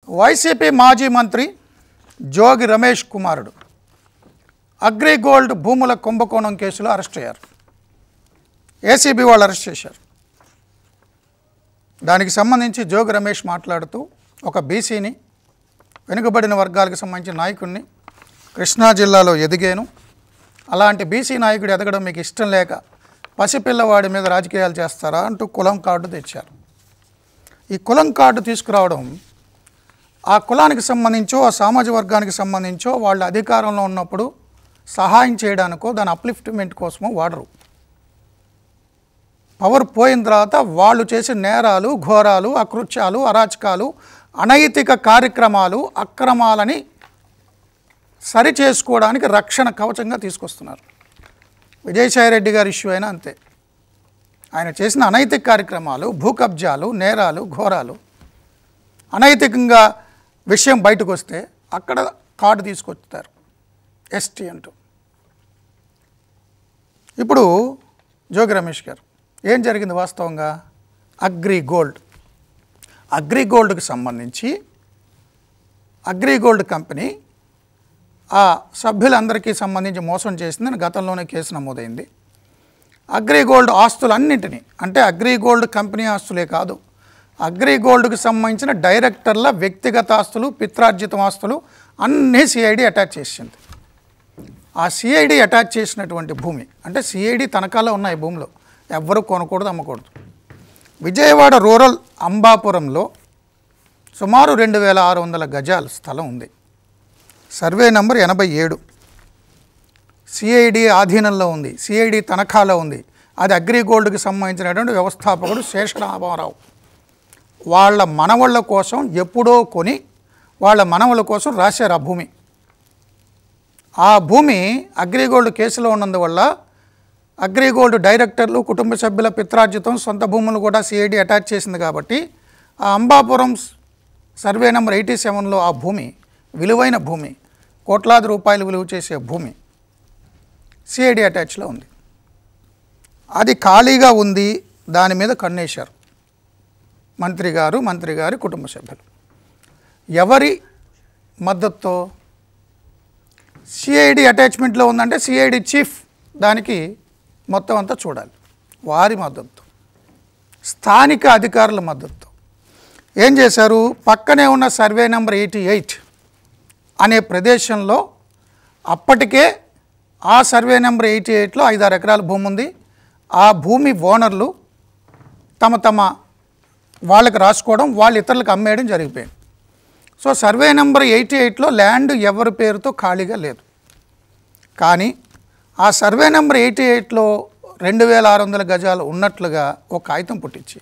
YCP మాజీ మంత్రి జోగి రమేష్ కుమారుడు అగ్రిగోల్డ్ భూముల కుంభకోణం కేసులో అరెస్ట్ అయ్యారు ఏసీబీ వాళ్ళు అరెస్ట్ చేశారు దానికి సంబంధించి జోగి రమేష్ మాట్లాడుతూ ఒక బీసీని వెనుకబడిన వర్గాలకు సంబంధించిన నాయకుడిని కృష్ణా జిల్లాలో ఎదిగాను అలాంటి బీసీ నాయకుడు ఎదగడం మీకు ఇష్టం లేక పసిపిల్లవాడి మీద రాజకీయాలు చేస్తారా అంటూ కులం కార్డు తెచ్చారు ఈ కులం కార్డు తీసుకురావడం ఆ కులానికి సంబంధించో ఆ సామాజిక వర్గానికి సంబంధించో వాళ్ళ అధికారంలో ఉన్నప్పుడు సహాయం చేయడానికో దాని అప్లిఫ్ట్మెంట్ కోసమో వాడరు పవర్ పోయిన తర్వాత వాళ్ళు చేసే నేరాలు ఘోరాలు అకృత్యాలు అరాచకాలు అనైతిక కార్యక్రమాలు అక్రమాలని సరి చేసుకోవడానికి రక్షణ కవచంగా తీసుకొస్తున్నారు విజయసాయి రెడ్డి గారి ఇష్యూ అయినా అంతే ఆయన చేసిన అనైతిక కార్యక్రమాలు భూ కబ్జాలు నేరాలు ఘోరాలు అనైతికంగా విషయం బయటకు వస్తే అక్కడ కార్డు తీసుకొస్తారు ఎస్టీ అంటూ ఇప్పుడు జోగి రమేష్ గారు ఏం జరిగింది వాస్తవంగా అగ్రి గోల్డ్ అగ్రి గోల్డ్కి సంబంధించి అగ్రి గోల్డ్ కంపెనీ ఆ సభ్యులందరికీ సంబంధించి మోసం చేసిందని గతంలోనే కేసు నమోదైంది అగ్రి గోల్డ్ ఆస్తులన్నింటినీ అంటే అగ్రి గోల్డ్ కంపెనీ ఆస్తులే కాదు అగ్రి గోల్డ్కి సంబంధించిన డైరెక్టర్ల వ్యక్తిగత ఆస్తులు పిత్రార్జిత ఆస్తులు అన్నీ సిఐడి అటాచ్ చేసింది ఆ సిఐడి అటాచ్ చేసినటువంటి భూమి అంటే సిఐడి తనఖాలో ఉన్నాయి భూమిలో ఎవ్వరూ కొనకూడదు అమ్మకూడదు విజయవాడ రూరల్ అంబాపురంలో సుమారు రెండు వేల ఆరు వందల గజాల స్థలం ఉంది సర్వే నంబర్ ఎనభై ఏడు సిఐడి ఆధీనంలో ఉంది సిఐడి తనఖాలో ఉంది అది అగ్రిగోల్డ్కి సంబంధించినటువంటి వ్యవస్థాపకుడు శేషరామారావు వాళ్ళ మనవళ్ళ కోసం ఎప్పుడో కొని వాళ్ళ మనవళ్ళ కోసం రాశారు ఆ భూమి ఆ భూమి అగ్రిగోల్డ్ కేసులో ఉన్నందువల్ల అగ్రిగోల్డ్ డైరెక్టర్లు కుటుంబ సభ్యుల పిత్రార్జితం సొంత భూములు కూడా సిఐడి అటాచ్ చేసింది కాబట్టి ఆ అంబాపురం స్- సర్వే నెంబర్ ఎయిటీ సెవెన్లో ఆ భూమి విలువైన భూమి కోట్లాది రూపాయలు విలువ చేసే భూమి సిఐడి అటాచ్లో ఉంది అది ఖాళీగా ఉంది దాని మీద కన్నేశారు మంత్రి గారు మంత్రి గారి కుటుంబ సభ్యులు ఎవరి మద్దతుతో సిఐడి అటాచ్మెంట్లో ఉందంటే సిఐడి చీఫ్ దానికి మొత్తం అంతా చూడాలి వారి మద్దతు స్థానిక అధికారుల మద్దతు ఏం చేశారు పక్కనే ఉన్న సర్వే నెంబర్ ఎయిటీ ఎయిట్ అనే ప్రదేశంలో అప్పటికే ఆ సర్వే నెంబర్ ఎయిటీ ఎయిట్లో ఐదారు ఎకరాల భూమి ఉంది ఆ భూమి ఓనర్లు తమ తమ వాళ్ళకి రాసుకోవడం వాళ్ళు ఇతరులకు అమ్మేయడం జరిగిపోయింది సో సర్వే నెంబర్ ఎయిటీ ఎయిట్లో ల్యాండ్ ఎవరి పేరుతో ఖాళీగా లేదు కానీ ఆ సర్వే నెంబర్ ఎయిటీ ఎయిట్లో రెండు వేల ఆరు వందల గజాలు ఉన్నట్లుగా ఒక కాగితం పుట్టించి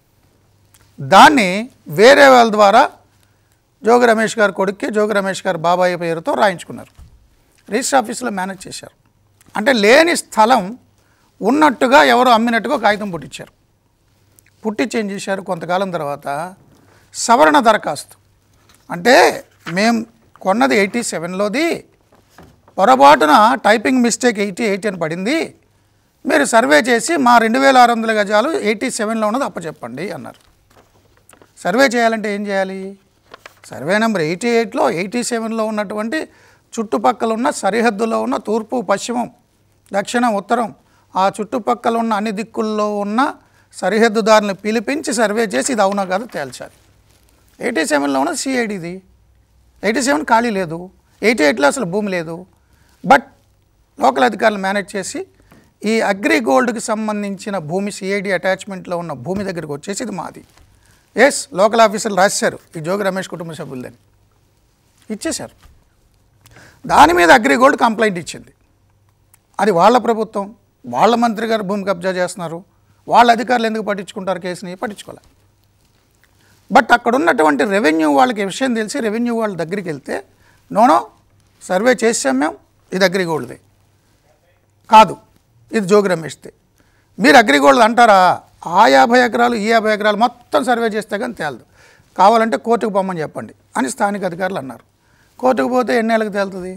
దాన్ని వేరే వాళ్ళ ద్వారా జోగి రమేష్ గారి కొడుక్కి జోగి రమేష్ గారి బాబాయ్ పేరుతో రాయించుకున్నారు రిజిస్టర్ ఆఫీసులో మేనేజ్ చేశారు అంటే లేని స్థలం ఉన్నట్టుగా ఎవరో అమ్మినట్టుగా ఒక కాగితం పుట్టించారు పుట్టించి ఏం చేశారు కొంతకాలం తర్వాత సవరణ దరఖాస్తు అంటే మేము కొన్నది ఎయిటీ సెవెన్లోది పొరపాటున టైపింగ్ మిస్టేక్ ఎయిటీ ఎయిట్ అని పడింది మీరు సర్వే చేసి మా రెండు వేల ఆరు వందల గజాలు ఎయిటీ సెవెన్లో ఉన్నది అప్పచెప్పండి అన్నారు సర్వే చేయాలంటే ఏం చేయాలి సర్వే నెంబర్ ఎయిటీ ఎయిట్లో ఎయిటీ సెవెన్లో ఉన్నటువంటి చుట్టుపక్కల ఉన్న సరిహద్దులో ఉన్న తూర్పు పశ్చిమం దక్షిణం ఉత్తరం ఆ చుట్టుపక్కల ఉన్న అన్ని దిక్కుల్లో ఉన్న సరిహద్దుదారులను పిలిపించి సర్వే చేసి ఇది అవునా కాదో తేల్చాలి ఎయిటీ సెవెన్లో ఉన్న సిఐడిది ఎయిటీ సెవెన్ ఖాళీ లేదు ఎయిటీ ఎయిట్లో అసలు భూమి లేదు బట్ లోకల్ అధికారులు మేనేజ్ చేసి ఈ అగ్రి గోల్డ్కి సంబంధించిన భూమి సిఐడి అటాచ్మెంట్లో ఉన్న భూమి దగ్గరికి వచ్చేసి ఇది మాది ఎస్ లోకల్ ఆఫీసర్లు రాశారు ఈ జోగి రమేష్ కుటుంబ సభ్యులని ఇచ్చేశారు దాని మీద అగ్రి గోల్డ్ కంప్లైంట్ ఇచ్చింది అది వాళ్ళ ప్రభుత్వం వాళ్ళ మంత్రి గారు భూమి కబ్జా చేస్తున్నారు వాళ్ళ అధికారులు ఎందుకు పట్టించుకుంటారు కేసుని పట్టించుకోవాలి బట్ అక్కడ ఉన్నటువంటి రెవెన్యూ వాళ్ళకి ఈ విషయం తెలిసి రెవెన్యూ వాళ్ళ దగ్గరికి వెళ్తే నోనో సర్వే చేసాం మేము ఇది అగ్రిగోల్డ్ది కాదు ఇది జోగి రమేష్ది మీరు అగ్రిగోల్డ్ అంటారా ఆ యాభై ఎకరాలు ఈ యాభై ఎకరాలు మొత్తం సర్వే చేస్తే కానీ తేలదు కావాలంటే కోర్టుకు పొమ్మని చెప్పండి అని స్థానిక అధికారులు అన్నారు కోర్టుకు పోతే ఎన్ని నెలలకు తేలుతుంది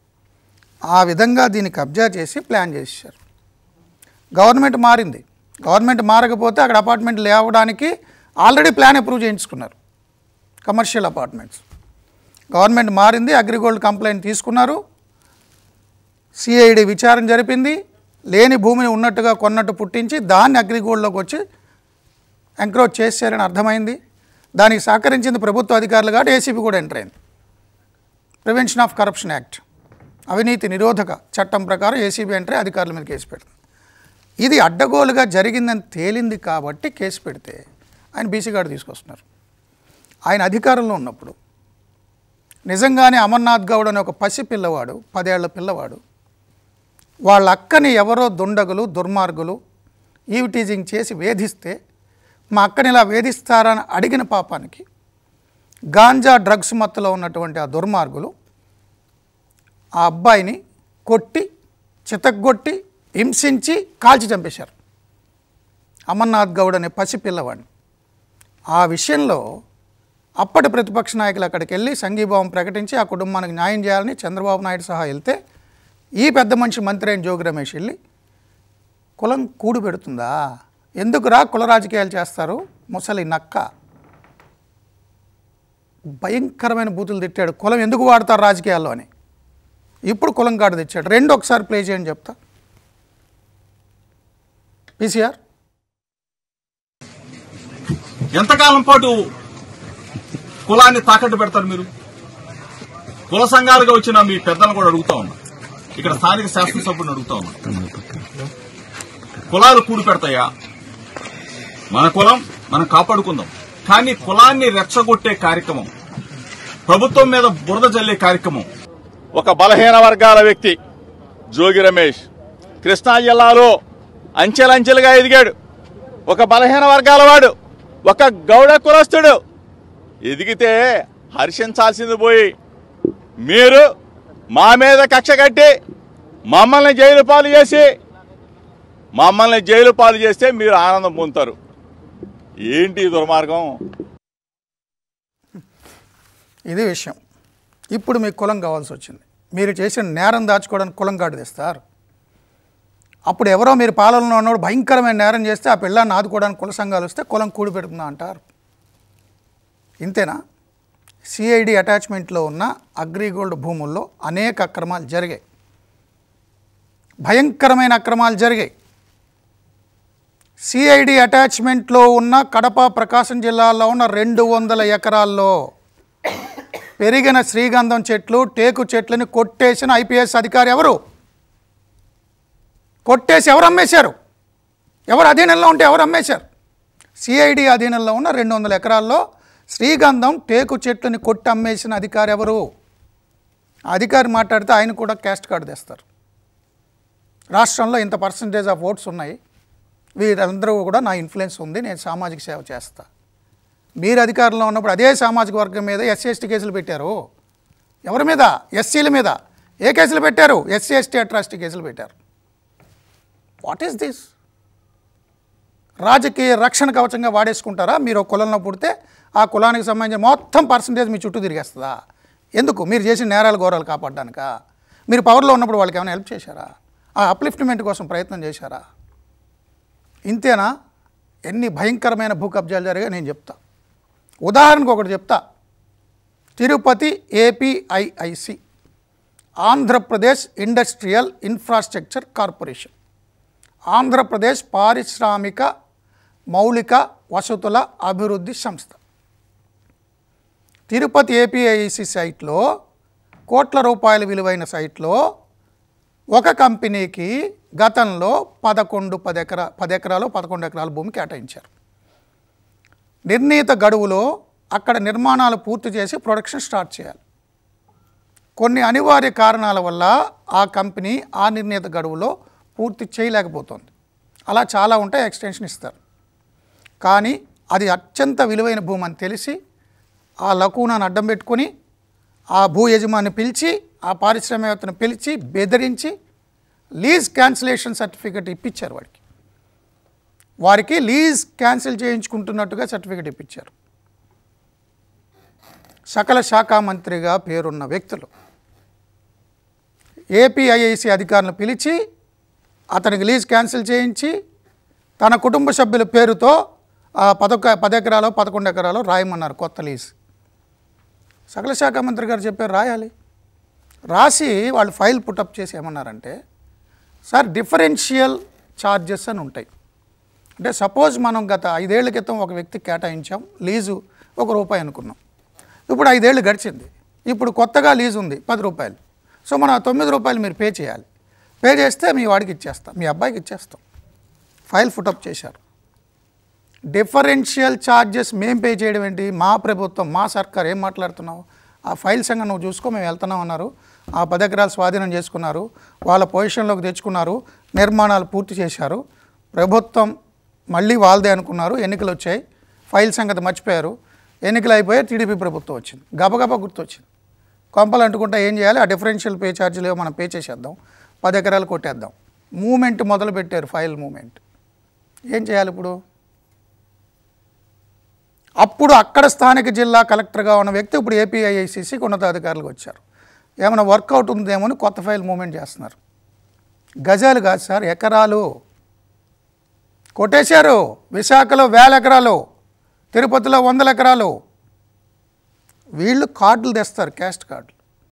ఆ విధంగా దీన్ని కబ్జా చేసి ప్లాన్ చేశారు గవర్నమెంట్ మారింది గవర్నమెంట్ మారకపోతే అక్కడ అపార్ట్మెంట్ లేవడానికి ఆల్రెడీ ప్లాన్ అప్రూవ్ చేయించుకున్నారు కమర్షియల్ అపార్ట్మెంట్స్ గవర్నమెంట్ మారింది అగ్రిగోల్డ్ కంప్లైంట్ తీసుకున్నారు సిఐడి విచారణ జరిపింది లేని భూమిని ఉన్నట్టుగా కొన్నట్టు పుట్టించి దాన్ని అగ్రిగోల్డ్లోకి వచ్చి ఎంక్రోచ్ చేశారని అర్థమైంది దానికి సహకరించింది ప్రభుత్వ అధికారులు కాబట్టి ఏసీబీ కూడా ఎంటర్ అయింది ప్రివెన్షన్ ఆఫ్ కరప్షన్ యాక్ట్ అవినీతి నిరోధక చట్టం ప్రకారం ఏసీబీ ఎంట్రీ అధికారుల మీద కేసు పెడుతుంది ఇది అడ్డగోలుగా జరిగిందని తేలింది కాబట్టి కేసు పెడితే ఆయన బీసీ కార్డు తీసుకొస్తున్నారు ఆయన అధికారంలో ఉన్నప్పుడు నిజంగానే అమర్నాథ్ గౌడ్ అనే ఒక పసి పిల్లవాడు పదేళ్ల పిల్లవాడు వాళ్ళ అక్కని ఎవరో దుండగులు దుర్మార్గులు ఈవిటీజింగ్ చేసి వేధిస్తే మా అక్కని ఇలా వేధిస్తారని అడిగిన పాపానికి గాంజా డ్రగ్స్ మత్తులో ఉన్నటువంటి ఆ దుర్మార్గులు ఆ అబ్బాయిని కొట్టి చితగ్గొట్టి హింసించి కాల్చి చంపేశారు అమర్నాథ్ గౌడ్ అనే పసి పిల్లవాడిని ఆ విషయంలో అప్పటి ప్రతిపక్ష నాయకులు అక్కడికి వెళ్ళి సంఘీభావం ప్రకటించి ఆ కుటుంబానికి న్యాయం చేయాలని చంద్రబాబు నాయుడు సహా వెళ్తే ఈ పెద్ద మనిషి మంత్రి అయిన జోగి రమేష్ వెళ్ళి కులం కూడు పెడుతుందా ఎందుకురా కుల రాజకీయాలు చేస్తారు ముసలి నక్క భయంకరమైన బూతులు తిట్టాడు కులం ఎందుకు వాడతారు రాజకీయాల్లో అని ఇప్పుడు కులం కార్డు తెచ్చాడు రెండు ఒకసారి ప్లే చేయండి చెప్తా పీసీఆర్ ఎంతకాలం పాటు కులాన్ని తాకట్టు పెడతారు మీరు కుల సంఘాలుగా వచ్చిన మీ పెద్దలను కూడా అడుగుతా ఉన్నా ఇక్కడ స్థానిక శాసనసభ్యుని అడుగుతా ఉన్నా కులాలు కూడి పెడతాయా మన కులం మనం కాపాడుకుందాం కానీ కులాన్ని రెచ్చగొట్టే కార్యక్రమం ప్రభుత్వం మీద బురద జల్లే కార్యక్రమం ఒక బలహీన వర్గాల వ్యక్తి జోగి రమేష్ కృష్ణా జిల్లాలో అంచెలంచెలుగా ఎదిగాడు ఒక బలహీన వర్గాల వాడు ఒక గౌడ కులస్తుడు ఎదిగితే హర్షించాల్సింది పోయి మీరు మా మీద కక్ష కట్టి మమ్మల్ని జైలు పాలు చేసి మమ్మల్ని జైలు పాలు చేస్తే మీరు ఆనందం పొందుతారు ఏంటి ఈ దుర్మార్గం ఇది విషయం ఇప్పుడు మీకు కులం కావాల్సి వచ్చింది మీరు చేసిన నేరం దాచుకోవడానికి కులం కార్డు తెస్తారు అప్పుడు ఎవరో మీరు పాలనలో ఉన్నవాడు భయంకరమైన నేరం చేస్తే ఆ పిల్లాన్ని ఆదుకోవడానికి కుల సంఘాలు వస్తే కులం కూడి పెడుతుందా అంటారు ఇంతేనా సిఐడి అటాచ్మెంట్లో ఉన్న అగ్రిగోల్డ్ భూముల్లో అనేక అక్రమాలు జరిగాయి భయంకరమైన అక్రమాలు జరిగాయి సిఐడి అటాచ్మెంట్లో ఉన్న కడప ప్రకాశం జిల్లాలో ఉన్న రెండు వందల ఎకరాల్లో పెరిగిన శ్రీగంధం చెట్లు టేకు చెట్లని కొట్టేసిన ఐపీఎస్ అధికారి ఎవరు కొట్టేసి ఎవరు అమ్మేశారు ఎవరు అధీనంలో ఉంటే ఎవరు అమ్మేశారు సిఐడి అధీనంలో ఉన్న రెండు వందల ఎకరాల్లో శ్రీగంధం టేకు చెట్లని కొట్టి అమ్మేసిన అధికారి ఎవరు ఆ అధికారి మాట్లాడితే ఆయన కూడా క్యాస్ట్ కార్డు తెస్తారు రాష్ట్రంలో ఇంత పర్సంటేజ్ ఆఫ్ ఓట్స్ ఉన్నాయి వీరందరూ కూడా నా ఇన్ఫ్లుయెన్స్ ఉంది నేను సామాజిక సేవ చేస్తా మీరు అధికారంలో ఉన్నప్పుడు అదే సామాజిక వర్గం మీద ఎస్సీ ఎస్టీ కేసులు పెట్టారు ఎవరి మీద ఎస్సీల మీద ఏ కేసులు పెట్టారు ఎస్సీ ఎస్టీ అట్రాసిటీ కేసులు పెట్టారు వాట్ ఈస్ దిస్ రాజకీయ రక్షణ కవచంగా వాడేసుకుంటారా మీరు ఒక కులంలో పుడితే ఆ కులానికి సంబంధించిన మొత్తం పర్సంటేజ్ మీ చుట్టూ తిరిగేస్తుందా ఎందుకు మీరు చేసిన నేరాలు ఘోరాలు కాపాడడానికా మీరు పవర్లో ఉన్నప్పుడు వాళ్ళకి ఏమైనా హెల్ప్ చేశారా ఆ అప్లిఫ్ట్మెంట్ కోసం ప్రయత్నం చేశారా ఇంతేనా ఎన్ని భయంకరమైన భూ కబ్జాలు జరిగాయో నేను చెప్తా ఉదాహరణకు ఒకటి చెప్తా Tirupati APIIC Andhra Pradesh industrial infrastructure corporation Andhra Pradesh పారిశ్రామిక మౌలిక వసతుల అభివృద్ధి సంస్థ తిరుపతి ఏపీఐసి సైట్లో కోట్ల రూపాయల విలువైన సైట్లో ఒక కంపెనీకి గతంలో పదకొండు పది ఎకరా పది ఎకరాలు పదకొండు ఎకరాల భూమి కేటాయించారు నిర్ణీత గడువులో అక్కడ నిర్మాణాలు పూర్తి చేసి ప్రొడక్షన్ స్టార్ట్ చేయాలి కొన్ని అనివార్య కారణాల వల్ల ఆ కంపెనీ ఆ నిర్ణీత గడువులో పూర్తి చేయలేకపోతుంది అలా చాలా ఉంటే ఎక్స్టెన్షన్ ఇస్తారు కానీ అది అత్యంత విలువైన భూమి అని తెలిసి ఆ లకూనాను అడ్డం పెట్టుకొని ఆ భూ యజమాని పిలిచి ఆ పారిశ్రామికవేత్తను పిలిచి బెదిరించి లీజ్ క్యాన్సిలేషన్ సర్టిఫికెట్ ఇప్పించారు వాడికి వారికి లీజ్ క్యాన్సిల్ చేయించుకుంటున్నట్టుగా సర్టిఫికెట్ ఇప్పించారు సకల శాఖ మంత్రిగా పేరున్న వ్యక్తులు ఏపీఐఐసి అధికారులను పిలిచి అతనికి లీజ్ క్యాన్సిల్ చేయించి తన కుటుంబ సభ్యుల పేరుతో ఆ పదొక పది ఎకరాలు పదకొండు ఎకరాలు రాయమన్నారు కొత్త లీజ్ సకల శాఖ మంత్రి గారు చెప్పారు రాయాలి రాసి వాళ్ళు ఫైల్ పుటప్ చేసి ఏమన్నారంటే సార్ డిఫరెన్షియల్ ఛార్జెస్ అని ఉంటాయి అంటే సపోజ్ మనం గత ఐదేళ్ల క్రితం ఒక వ్యక్తికి కేటాయించాం లీజు ఒక రూపాయి అనుకున్నాం ఇప్పుడు ఐదేళ్ళు గడిచింది ఇప్పుడు కొత్తగా లీజు ఉంది పది రూపాయలు సో మనం ఆ తొమ్మిది రూపాయలు మీరు పే చేయాలి పే చేస్తే మీ వాడికి ఇచ్చేస్తాం మీ అబ్బాయికి ఇచ్చేస్తాం ఫైల్ ఫుటప్ చేశారు డిఫరెన్షియల్ ఛార్జెస్ మేము పే చేయడం ఏంటి మా ప్రభుత్వం మా సర్కార్ ఏం మాట్లాడుతున్నావు ఆ ఫైల్ సంగతి నువ్వు చూసుకో మేము వెళ్తున్నాం అన్నారు ఆ పది ఎకరాలు స్వాధీనం చేసుకున్నారు వాళ్ళ పొజిషన్లోకి తెచ్చుకున్నారు నిర్మాణాలు పూర్తి చేశారు ప్రభుత్వం మళ్ళీ వాళ్ళదే అనుకున్నారు ఎన్నికలు వచ్చాయి ఫైల్ సంగతి మర్చిపోయారు ఎన్నికలు అయిపోయి టీడీపీ ప్రభుత్వం వచ్చింది గబగబా గుర్తొచ్చింది కొంపలు అంటుకుంటా ఏం చేయాలి ఆ డిఫరెన్షియల్ పే ఛార్జీలు ఏవో మనం పే చేసేద్దాం పది ఎకరాలు కొట్టేద్దాం మూమెంట్ మొదలు పెట్టారు ఫైల్ మూమెంట్ ఏం చేయాలి ఇప్పుడు అప్పుడు అక్కడ స్థానిక జిల్లా కలెక్టర్గా ఉన్న వ్యక్తి ఇప్పుడు ఏపీఐఐసిసికి ఉన్నతాధికారులకు వచ్చారు ఏమైనా వర్కౌట్ ఉందేమో అని కొత్త ఫైల్ మూమెంట్ చేస్తున్నారు గజాలు కాదు సార్ ఎకరాలు కొట్టేశారు విశాఖలో వేల ఎకరాలు తిరుపతిలో వందల ఎకరాలు వీళ్ళు కార్డులు తెస్తారు క్యాస్ట్ కార్డులు